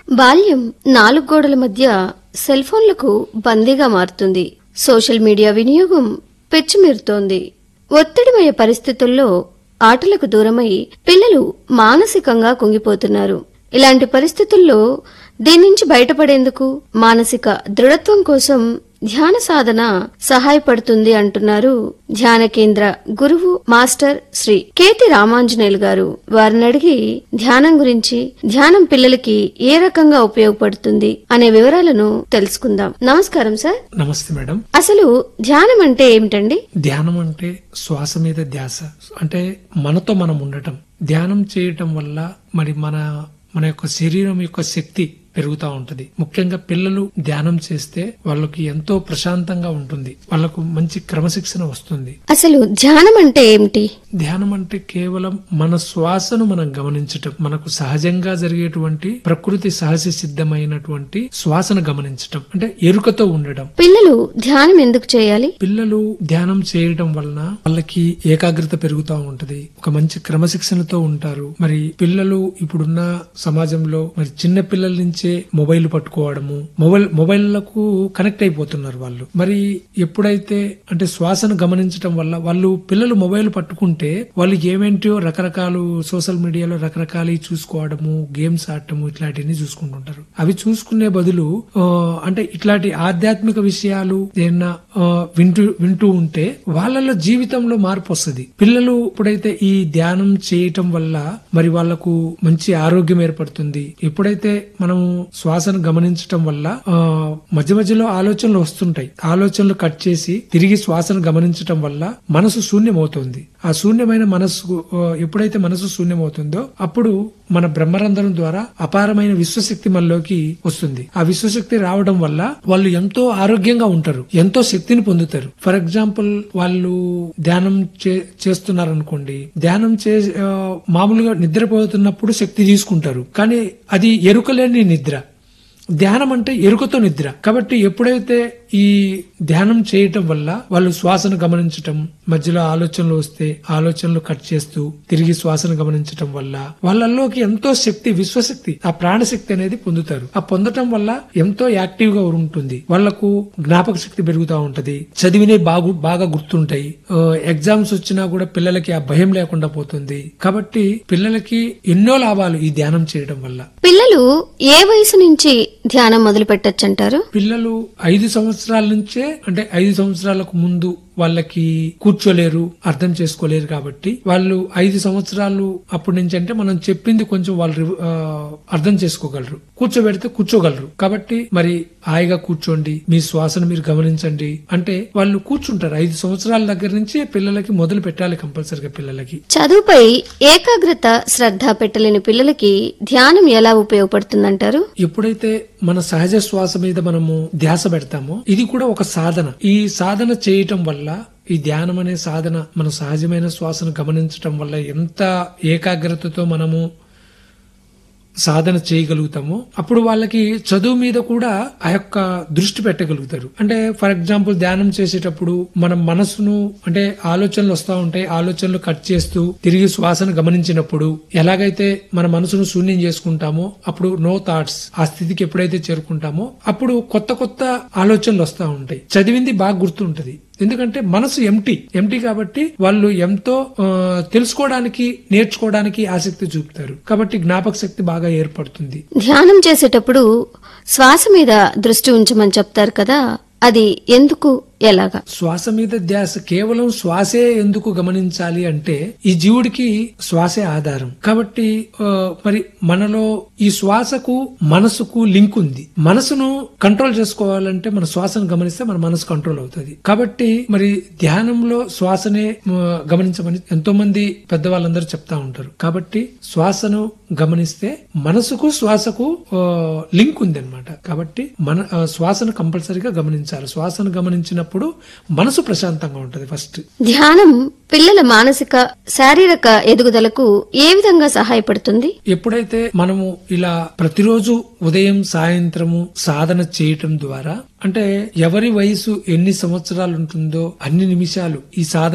బాల్యం నాలుగు గోడల మధ్య సెల్ ఫోన్లకు బందీగా మారుతుంది సోషల్ మీడియా వినియోగం పెచ్చుమీరుతోంది ఒత్తిడిమయ పరిస్థితుల్లో ఆటలకు దూరమై పిల్లలు మానసికంగా కుంగిపోతున్నారు ఇలాంటి పరిస్థితుల్లో దీని నుంచి బయటపడేందుకు మానసిక దృఢత్వం కోసం ధ్యాన సాధన సహాయపడుతుంది అంటున్నారు ధ్యాన కేంద్ర గురువు మాస్టర్ శ్రీ కేతి రామాంజనేయులు గారు వారిని అడిగి ధ్యానం గురించి ధ్యానం పిల్లలకి ఏ రకంగా ఉపయోగపడుతుంది అనే వివరాలను తెలుసుకుందాం నమస్కారం సార్ నమస్తే మేడం అసలు ధ్యానం అంటే ఏమిటండి ధ్యానం అంటే శ్వాస మీద ధ్యాస అంటే మనతో మనం ఉండటం ధ్యానం చేయటం వల్ల మరి మన మన యొక్క శరీరం యొక్క శక్తి పెరుగుతూ ఉంటది ముఖ్యంగా పిల్లలు ధ్యానం చేస్తే వాళ్ళకి ఎంతో ప్రశాంతంగా ఉంటుంది వాళ్ళకు మంచి క్రమశిక్షణ వస్తుంది అసలు ధ్యానం అంటే ఏమిటి ధ్యానం అంటే కేవలం మన శ్వాసను మనం గమనించటం మనకు సహజంగా జరిగేటువంటి ప్రకృతి సహజ సిద్ధమైనటువంటి శ్వాసను గమనించటం అంటే ఎరుకతో ఉండడం పిల్లలు ధ్యానం ఎందుకు చేయాలి పిల్లలు ధ్యానం చేయడం వలన వాళ్ళకి ఏకాగ్రత పెరుగుతూ ఉంటది ఒక మంచి క్రమశిక్షణతో ఉంటారు మరి పిల్లలు ఇప్పుడున్న సమాజంలో మరి చిన్న పిల్లల నుంచే మొబైల్ పట్టుకోవడము మొబైల్ మొబైల్లకు కనెక్ట్ అయిపోతున్నారు వాళ్ళు మరి ఎప్పుడైతే అంటే శ్వాసను గమనించడం వల్ల వాళ్ళు పిల్లలు మొబైల్ పట్టుకుంటే వాళ్ళు ఏమేంటో రకరకాలు సోషల్ మీడియాలో రకరకాలు చూసుకోవడము గేమ్స్ ఆడటము ఇట్లాంటివన్నీ చూసుకుంటుంటారు అవి చూసుకునే బదులు ఆ, అంటే ఇట్లాంటి ఆధ్యాత్మిక విషయాలు ఏమన్నా ఆ, వింటూ వింటూ ఉంటే వాళ్ళలో జీవితంలో మార్పు వస్తుంది పిల్లలు ఎప్పుడైతే ఈ ధ్యానం చేయటం వల్ల మరి వాళ్ళకు మంచి ఆరోగ్యం ఏర్పడుతుంది ఎప్పుడైతే మనం శ్వాసను గమనించటం వల్ల ఆ, మధ్య మధ్యలో ఆలోచనలు వస్తుంటాయి ఆలోచనలు కట్ చేసి తిరిగి శ్వాసను గమనించటం వల్ల మనసు శూన్యమవుతుంది ఆ శూన్యమైన మనసు ఆ, ఎప్పుడైతే మనసు శూన్యమవుతుందో అప్పుడు మన బ్రహ్మరంధ్రం ద్వారా అపారమైన విశ్వశక్తి మనలోకి వస్తుంది ఆ విశ్వశక్తి రావడం వల్ల వాళ్ళు ఎంతో ఆరోగ్యంగా ఉంటారు ఎంతో శక్తిని పొందుతారు ఫర్ ఎగ్జాంపుల్ వాళ్ళు ధ్యానం చే- చేస్తున్నారు అనుకోండి ధ్యానం చే ఆ, మామూలుగా నిద్రపోతున్నప్పుడు శక్తి తీసుకుంటారు కానీ అది ఎరుకలేని నిద్ర ధ్యానం అంటే ఎరుకతో నిద్ర కాబట్టి ఎప్పుడైతే ఈ ధ్యానం చేయటం వల్ల వాళ్ళు శ్వాసను గమనించటం మధ్యలో ఆలోచనలు వస్తే ఆలోచనలు కట్ చేస్తూ తిరిగి శ్వాసను గమనించటం వల్ల వాళ్ళలోకి ఎంతో శక్తి విశ్వశక్తి ఆ ప్రాణశక్తి అనేది పొందుతారు ఆ పొందటం వల్ల ఎంతో యాక్టివ్ గా ఉంటుంది వాళ్లకు జ్ఞాపక శక్తి పెరుగుతూ ఉంటది చదివినే బాగు బాగా గుర్తుంటాయి ఆ, ఎగ్జామ్స్ వచ్చినా కూడా పిల్లలకి ఆ భయం లేకుండా పోతుంది కాబట్టి పిల్లలకి ఎన్నో లాభాలు ఈ ధ్యానం చేయడం వల్ల పిల్లలు ఏ వయసు నుంచి ధ్యానం మొదలు పెట్టచ్చంటారు పిల్లలు ఐదు సంవత్సరాల నుంచే అంటే ఐదు సంవత్సరాలకు ముందు వాళ్ళకి కూర్చోలేరు అర్థం చేసుకోలేరు కాబట్టి వాళ్ళు ఐదు సంవత్సరాలు అప్పటి నుంచి అంటే మనం చెప్పింది కొంచెం వాళ్ళు రివ- ఆ, అర్థం చేసుకోగలరు కూర్చోబెడితే కూర్చోగలరు కాబట్టి మరి హాయిగా కూర్చోండి మీ శ్వాసను మీరు గమనించండి అంటే వాళ్ళు కూర్చుంటారు ఐదు సంవత్సరాల దగ్గర నుంచి పిల్లలకి మొదలు పెట్టాలి కంపల్సరిగా పిల్లలకి చదువుపై ఏకాగ్రత శ్రద్ధ పెట్టలేని పిల్లలకి ధ్యానం ఎలా ఉపయోగపడుతుందంటారు ఎప్పుడైతే మన సహజ శ్వాస మీద మనము ధ్యాస పెడతామో ఇది కూడా ఒక సాధన ఈ సాధన చేయటం వల్ల ఈ ధ్యానం అనే సాధన మన సహజమైన శ్వాసను గమనించటం వల్ల ఎంత ఏకాగ్రతతో మనము సాధన చేయగలుగుతామో అప్పుడు వాళ్ళకి చదువు మీద కూడా ఆ యొక్క దృష్టి పెట్టగలుగుతారు అంటే ఫర్ ఎగ్జాంపుల్ ధ్యానం చేసేటప్పుడు మన మనసును అంటే ఆలోచనలు వస్తూ ఉంటాయి ఆలోచనలు కట్ చేస్తూ తిరిగి శ్వాసను గమనించినప్పుడు ఎలాగైతే మన మనసును శూన్యం చేసుకుంటామో అప్పుడు నో థాట్స్ ఆ స్థితికి ఎప్పుడైతే చేరుకుంటామో అప్పుడు కొత్త కొత్త ఆలోచనలు వస్తూ ఉంటాయి చదివింది బాగా గుర్తుంటది ఎందుకంటే మనసు ఎంటీ ఎంటీ కాబట్టి వాళ్ళు ఎంతో ఆ, తెలుసుకోవడానికి నేర్చుకోవడానికి ఆసక్తి చూపుతారు కాబట్టి జ్ఞాపక శక్తి బాగా ఏర్పడుతుంది ధ్యానం చేసేటప్పుడు శ్వాస మీద దృష్టి ఉంచమని చెప్తారు కదా అది ఎందుకు ఎలాగా శ్వాస మీద ధ్యాస కేవలం శ్వాసే ఎందుకు గమనించాలి అంటే ఈ జీవుడికి శ్వాసే ఆధారం కాబట్టి ఆ, మరి మనలో ఈ శ్వాసకు మనసుకు లింక్ ఉంది మనసును కంట్రోల్ చేసుకోవాలంటే మన శ్వాసను గమనిస్తే మన మనసు కంట్రోల్ అవుతుంది కాబట్టి మరి ధ్యానంలో శ్వాసనే ఆ, గమనించమని ఎంతో మంది పెద్దవాళ్ళందరూ చెప్తా ఉంటారు కాబట్టి శ్వాసను గమనిస్తే మనసుకు శ్వాసకు ఆ, లింక్ ఉంది అనమాట కాబట్టి మన ఆ, శ్వాసను కంపల్సరీగా గమనించాలి శ్వాసను గమనించినప్పుడు మనసు ప్రశాంతంగా ఉంటది ఫస్ట్ ధ్యానం పిల్లల మానసిక శారీరక ఎదుగుదలకు ఏ విధంగా సహాయపడుతుంది ఎప్పుడైతే మనము ఇలా ప్రతిరోజు ఉదయం సాయంత్రము సాధన చేయటం ద్వారా అంటే ఎవరి వయసు ఎన్ని సంవత్సరాలు ఉంటుందో అన్ని నిమిషాలు ఈ సాధన